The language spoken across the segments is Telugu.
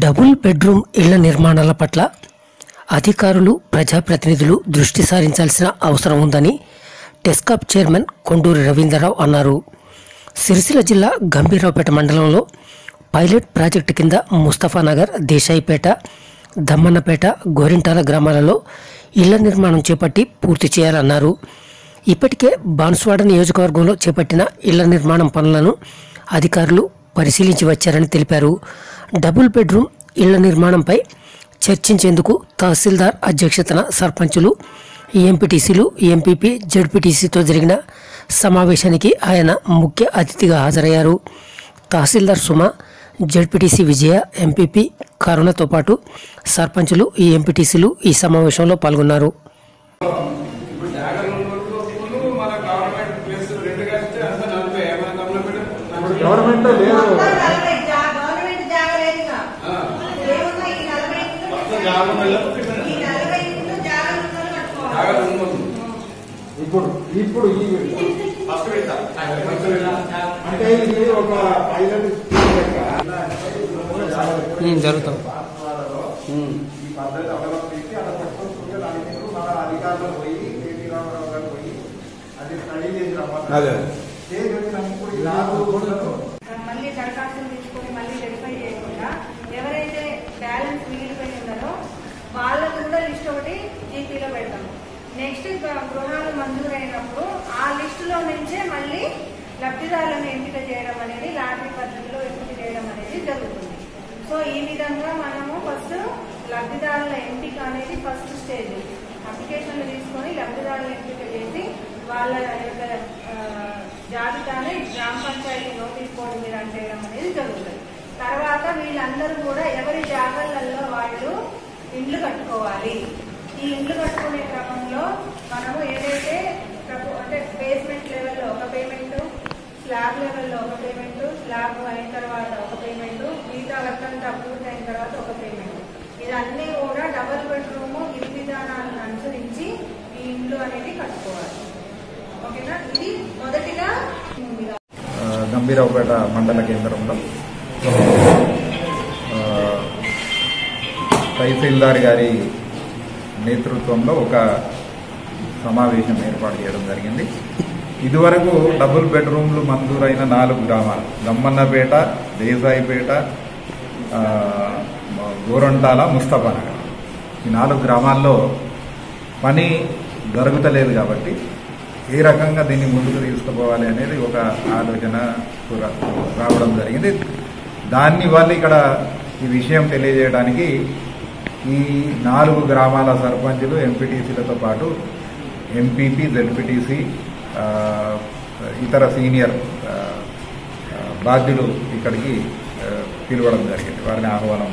డబుల్ బెడ్రూమ్ ఇళ్ల నిర్మాణాల పట్ల అధికారులు ప్రజాప్రతినిధులు దృష్టి సారించాల్సిన అవసరం ఉందని టెస్కాప్ చైర్మన్ కొండూరి రవీంద్రరావు అన్నారు సిరిసిల్ల జిల్లా గంభీరావుపేట మండలంలో పైలట్ ప్రాజెక్టు కింద ముస్తఫానగర్ దేశాయిపేట దమ్మన్నపేట గోరింటాల గ్రామాలలో ఇళ్ల నిర్మాణం చేపట్టి పూర్తి చేయాలన్నారు ఇప్పటికే బాన్స్వాడ నియోజకవర్గంలో చేపట్టిన ఇళ్ల నిర్మాణం పనులను అధికారులు పరిశీలించి వచ్చారని తెలిపారు డబుల్ బెడ్రూమ్ ఇళ్ల నిర్మాణంపై చర్చించేందుకు తహసీల్దార్ అధ్యక్షతన సర్పంచులు ఎంపీటీసీలు ఎంపీపీ జడ్పీటీసీతో జరిగిన సమావేశానికి ఆయన ముఖ్య అతిథిగా హాజరయ్యారు తహసీల్దార్ సుమ జడ్పీటీసీ విజయ ఎంపీపీ కరుణతో పాటు సర్పంచులు ఈ ఎంపీటీసీలు ఈ సమావేశంలో పాల్గొన్నారు ఇప్పుడు జాగ్రత్త ఉన్నప్పుడు మన గవర్నమెంట్ ప్లేస్ రెండు కలిస్తే అంత నలభై మన గవర్నమెంట్ గవర్నమెంట్ లేదు నలభై జా- గవర్నమెంట్ జాగా లేదుగా. ఏమున్నా ఈ నలభై ఇంట్లో మొత్తం జాగ్రత్త ఈ నలభై ఇంట్లో జాగా ఉన్నోళ్ళు కట్టుకోవాలి. జాగ్రత్త ఉంది ఇప్పుడు ఇప్పుడు ఈ ఫస్ట్ పెడతా అంటే ఇది ఒక పైలట్ స్కీమ్ లెక్క జరుగుతాం ఈ పద్ధతి అవలంబించి అలా పట్టుకుంటుంటే దాని మీద మన అధికారులు పోయి కేటీ రామారావు గారు పోయి అది స్టడీ చేసిన అదే. చేసి వచ్చినప్పుడు ఈ నాలుగు మళ్ళీ దరఖాస్తులు తీసుకొని మళ్ళీ వెరిఫై చేయకుండా ఎవరైతే బ్యాలెన్స్ మిగిలిపోయి ఉన్నారో వాళ్ళకు కూడా లిస్ట్ ఒకటి జీపీలో పెడతాము నెక్స్ట్ గృహాలు మంజూరైనప్పుడు ఆ లిస్టులో నుంచే మళ్ళీ లబ్ధిదారులను ఎంపిక చేయడం అనేది లాటరీ పద్ధతిలో ఎంపిక చేయడం అనేది జరుగుతుంది సో ఈ విధంగా మనము ఫస్ట్ లబ్ధిదారుల ఎంపిక అనేది ఫస్ట్ స్టేజ్ అప్లికేషన్లు తీసుకొని లబ్ధిదారుల ఎంపిక చేసి వాళ్ళ యొక్క ఆ, జాబితాని గ్రామ పంచాయతీ నోటీస్ బోర్డు మీద అంటేయడం అనేది జరుగుతుంది తర్వాత వీళ్ళందరూ కూడా ఎవరి జాగాలలో వాళ్ళు ఇండ్లు కట్టుకోవాలి ఈ ఇండ్లు కట్టుకునే క్రమంలో మనము ఏదైతే ప్రభు- అంటే బేస్మెంట్ లెవెల్లో ఒక పేమెంట్ స్లాబ్ లెవెల్లో ఒక పేమెంట్ స్లాబ్ అయిన తర్వాత ఒక పేమెంట్ మిగతా వర్క్ అంతా పూర్తి అయిన తర్వాత ఒక పేమెంట్ ఇదన్నీ కూడా డబల్ బెడ్రూమ్ విధి విధానాలను అనుసరించి ఈ ఇండ్లు అనేది కట్టుకోవాలి ఓకేనా ఇది మొదటిగా ముందుగా ఆ, గంభీరావుపేట మండల కేంద్రంలో ఆ, తహసీల్దార్ గారి నేతృత్వంలో ఒక సమావేశం ఏర్పాటు చేయడం జరిగింది ఇదివరకు డబుల్ బెడ్రూమ్లు మంజూరైన నాలుగు గ్రామాలు గమ్మన్నపేట దేశాయిపేట ఆ, గోరంటాల ముస్తఫానగర్ ఈ నాలుగు గ్రామాల్లో పని జరుగుతలేదు కాబట్టి ఏ రకంగా దీన్ని ముందుకు తీసుకుపోవాలి అనేది ఒక ఆలోచన రా- రావడం జరిగింది దాన్ని వాళ్ళు ఇక్కడ ఈ విషయం తెలియజేయడానికి ఈ నాలుగు గ్రామాల సర్పంచులు ఎంపీటీసీలతో పాటు ఎంపీపీ జెడ్పీటీసీ ఆ, ఇతర సీనియర్ ఆ, ఆ, బాధ్యులు ఇక్కడికి ఆ, పిలవడం జరిగింది వారిని ఆహ్వానం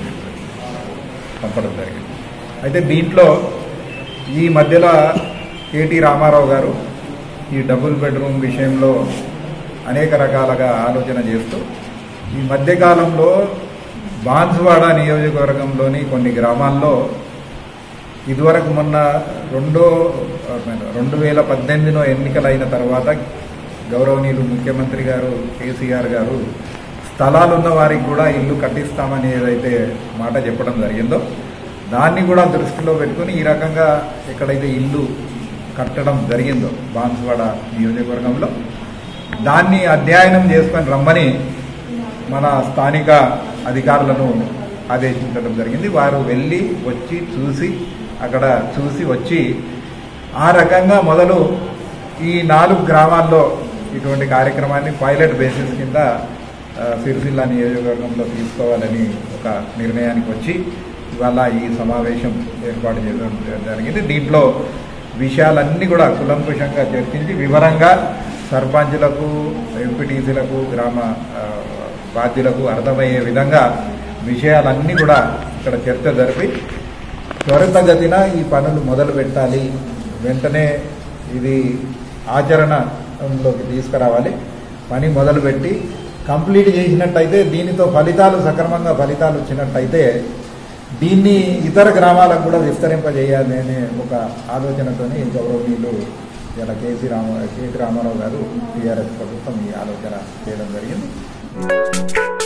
పంపడం జరిగింది అయితే దీంట్లో ఈ మధ్యలో కేటీ రామారావు గారు ఈ డబుల్ బెడ్రూమ్ విషయంలో అనేక రకాలుగా ఆలోచన చేస్తూ ఈ మధ్యకాలంలో బాన్సువాడ నియోజకవర్గంలోని కొన్ని గ్రామాల్లో ఇదివరకు మొన్న రెండో రెండు వేల పద్దెనిమిదిలో ఎన్నికలైన తర్వాత గౌరవనీయులు ముఖ్యమంత్రి గారు కేసీఆర్ గారు స్థలాలు ఉన్న వారికి కూడా ఇల్లు కట్టిస్తామని ఏదైతే మాట చెప్పడం జరిగిందో దాన్ని కూడా దృష్టిలో పెట్టుకుని ఈ రకంగా ఎక్కడైతే ఇల్లు కట్టడం జరిగిందో బాన్సువాడ నియోజకవర్గంలో దాన్ని అధ్యయనం చేసుకొని రమ్మని మన స్థానిక అధికారులను ఆదేశించడం జరిగింది వారు వెళ్ళి వచ్చి చూసి అక్కడ చూసి వచ్చి ఆ రకంగా మొదలు ఈ నాలుగు గ్రామాల్లో ఇటువంటి కార్యక్రమాన్ని పైలట్ బేసిస్ కింద ఆ, సిరిసిల్ల నియోజకవర్గంలో తీసుకోవాలని ఒక నిర్ణయానికి వచ్చి ఇవాళ ఈ సమావేశం ఏర్పాటు చేయడం జరిగింది దీంట్లో విషయాలన్నీ కూడా కులంకుశంగా చర్చించి వివరంగా సర్పంచులకు ఎంపీటీసీలకు గ్రామ ఆ, బాధ్యులకు అర్థమయ్యే విధంగా విషయాలన్నీ కూడా ఇక్కడ చర్చ జరిపి త్వరితగతిన ఈ పనులు మొదలు పెట్టాలి వెంటనే ఇది ఆచరణలోకి తీసుకురావాలి పని మొదలుపెట్టి కంప్లీట్ చేసినట్టయితే దీనితో ఫలితాలు సక్రమంగా ఫలితాలు వచ్చినట్టయితే దీన్ని ఇతర గ్రామాలకు కూడా విస్తరింపజేయాలి అనే ఒక ఆలోచనతోని గౌరవనీయులు ఇలా కేసీ రామ కేసీ రామారావు గారు టీఆర్ఎస్ ప్రభుత్వం ఈ ఆలోచన చేయడం జరిగింది